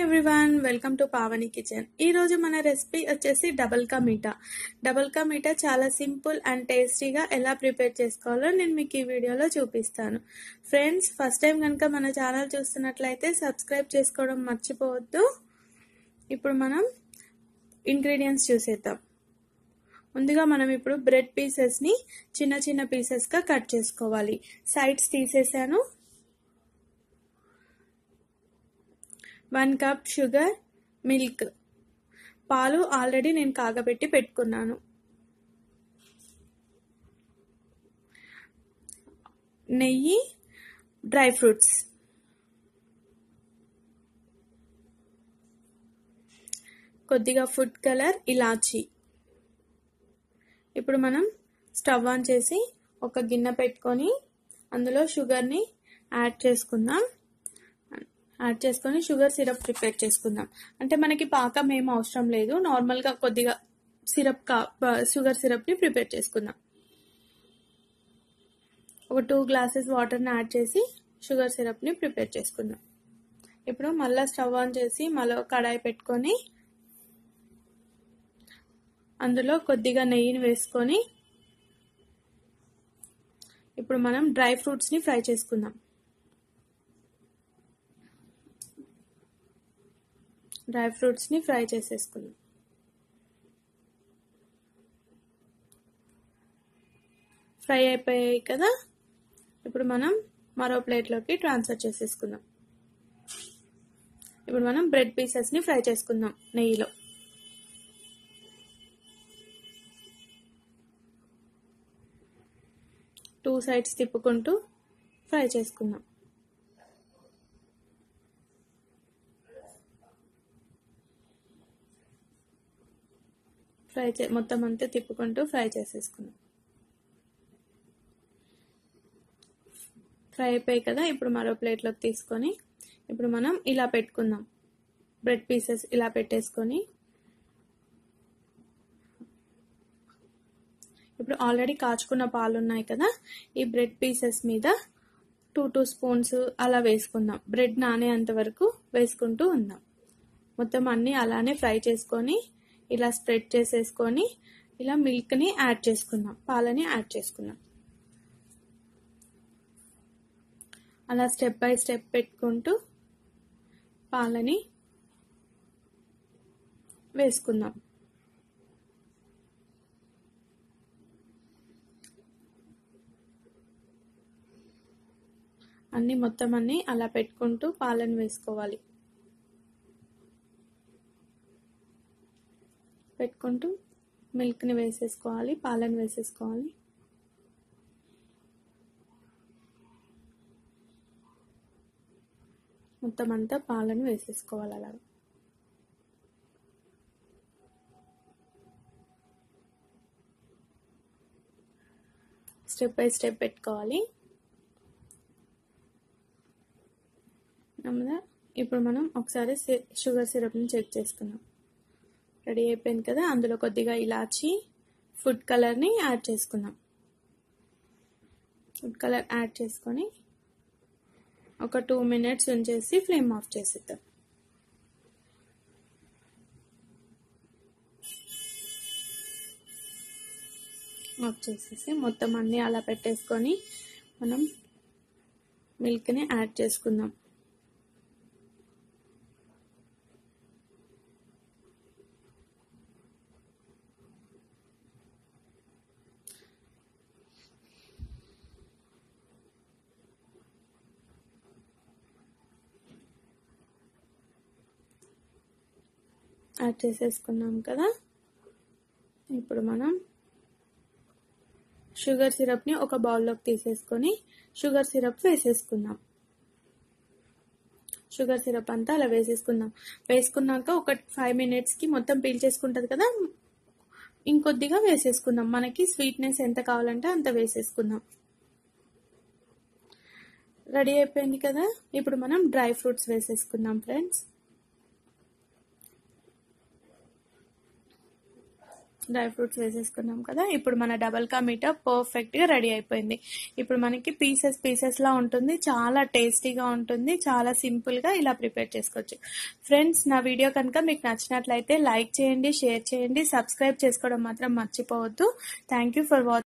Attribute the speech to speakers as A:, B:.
A: everyone welcome to Pavani kitchen ఈ రోజు మన రెసిపీ వచ్చేసి డబల్ కా మీఠా డబల్ కా మీఠా చాలా సింపుల్ అండ్ టేస్టీగా ఎలా ప్రిపేర్ చేసుకోవాలో నేను మీకు ఈ వీడియోలో చూపిస్తాను ఫ్రెండ్స్ ఫస్ట్ టైం కనుక మన ఛానల్ చూస్తున్నట్లయితే సబ్స్క్రైబ్ చేసుకోవడం మర్చిపోవద్దు ఇప్పుడు మనం ఇంగ్రీడియంట్స్ చూసేద్దాం ముందుగా మనం ఇప్పుడు బ్రెడ్ పీసెస్ని చిన్న చిన్న పీసెస్గా కట్ చేసుకోవాలి సైడ్స్ తీసేసాను వన్ కప్ షుగర్ మిల్క్ పాలు ఆల్రెడీ నేను కాగబెట్టి పెట్టుకున్నాను నెయ్యి డ్రై ఫ్రూట్స్ కొద్దిగా ఫుడ్ కలర్ ఇలాచీ ఇప్పుడు మనం స్టవ్ ఆన్ చేసి ఒక గిన్నె పెట్టుకొని అందులో షుగర్ని యాడ్ చేసుకుందాం యాడ్ చేసుకొని షుగర్ సిరప్ ప్రిపేర్ చేసుకుందాం అంటే మనకి పాకం ఏం అవసరం లేదు నార్మల్గా కొద్దిగా సిరప్ కా షుగర్ సిరప్ని ప్రిపేర్ చేసుకుందాం ఒక టూ గ్లాసెస్ వాటర్ని యాడ్ చేసి షుగర్ సిరప్ని ప్రిపేర్ చేసుకుందాం ఇప్పుడు మళ్ళీ స్టవ్ ఆన్ చేసి మళ్ళీ కడాయి పెట్టుకొని అందులో కొద్దిగా నెయ్యిని వేసుకొని ఇప్పుడు మనం డ్రై ఫ్రూట్స్ని ఫ్రై చేసుకుందాం డ్రై ఫ్రూట్స్ని ఫ్రై చేసేసుకుందాం ఫ్రై అయిపోయాయి కదా ఇప్పుడు మనం మరో ప్లేట్లోకి ట్రాన్స్ఫర్ చేసేసుకుందాం ఇప్పుడు మనం బ్రెడ్ పీసెస్ని ఫ్రై చేసుకుందాం నెయ్యిలో టూ సైడ్స్ తిప్పుకుంటూ ఫ్రై చేసుకుందాం ఫ్రై చే మొత్తం అంతా తిప్పుకుంటూ ఫ్రై చేసేసుకుందాం ఫ్రై అయిపోయాయి కదా ఇప్పుడు మరో ప్లేట్లోకి తీసుకొని ఇప్పుడు మనం ఇలా పెట్టుకుందాం బ్రెడ్ పీసెస్ ఇలా పెట్టేసుకొని ఇప్పుడు ఆల్రెడీ కాచుకున్న పాలు ఉన్నాయి కదా ఈ బ్రెడ్ పీసెస్ మీద టూ టూ స్పూన్స్ అలా వేసుకుందాం బ్రెడ్ నానేంత వరకు వేసుకుంటూ ఉందాం మొత్తం అన్నీ అలానే ఫ్రై చేసుకొని ఇలా స్ప్రెడ్ చేసేసుకొని ఇలా మిల్క్ని యాడ్ చేసుకుందాం పాలని యాడ్ చేసుకుందాం అలా స్టెప్ బై స్టెప్ పెట్టుకుంటూ పాలని వేసుకుందాం అన్ని మొత్తం అన్ని అలా పెట్టుకుంటూ పాలను వేసుకోవాలి పెట్టుకుంటూ మిల్క్ని వేసేసుకోవాలి పాలను వేసేసుకోవాలి మొత్తం అంతా పాలను వేసేసుకోవాలి అలా స్టెప్ బై స్టెప్ పెట్టుకోవాలి ఇప్పుడు మనం ఒకసారి షుగర్ సిరప్ని చెక్ చేసుకుందాం రెడీ అయిపోయింది కదా అందులో కొద్దిగా ఇలాచి ఫుడ్ కలర్ని యాడ్ చేసుకుందాం ఫుడ్ కలర్ యాడ్ చేసుకొని ఒక టూ మినిట్స్ ఉంచేసి ఫ్లేమ్ ఆఫ్ చేసేద్దాం ఆఫ్ చేసేసి మొత్తం అన్నీ అలా పెట్టేసుకొని మనం మిల్క్ని యాడ్ చేసుకుందాం యాడ్ చేసేసుకున్నాం కదా ఇప్పుడు మనం షుగర్ సిరప్ని ఒక బౌల్లోకి తీసేసుకొని షుగర్ సిరప్ వేసేసుకుందాం షుగర్ సిరప్ అంతా అలా వేసేసుకుందాం వేసుకున్నాక ఒక ఫైవ్ మినిట్స్కి మొత్తం పీల్చేసుకుంటుంది కదా ఇంకొద్దిగా వేసేసుకుందాం మనకి స్వీట్నెస్ ఎంత కావాలంటే అంత వేసేసుకుందాం రెడీ అయిపోయింది కదా ఇప్పుడు మనం డ్రై ఫ్రూట్స్ వేసేసుకుందాం ఫ్రెండ్స్ డ్రై ఫ్రూట్స్ వేసేసుకున్నాం కదా ఇప్పుడు మన డబల్ కా మీఠా పర్ఫెక్ట్గా రెడీ అయిపోయింది ఇప్పుడు మనకి పీసెస్ పీసెస్లా ఉంటుంది చాలా టేస్టీగా ఉంటుంది చాలా సింపుల్గా ఇలా ప్రిపేర్ చేసుకోవచ్చు ఫ్రెండ్స్ నా వీడియో కనుక మీకు నచ్చినట్లయితే లైక్ చేయండి షేర్ చేయండి సబ్స్క్రైబ్ చేసుకోవడం మాత్రం మర్చిపోవద్దు థ్యాంక్ యూ ఫర్ వాచింగ్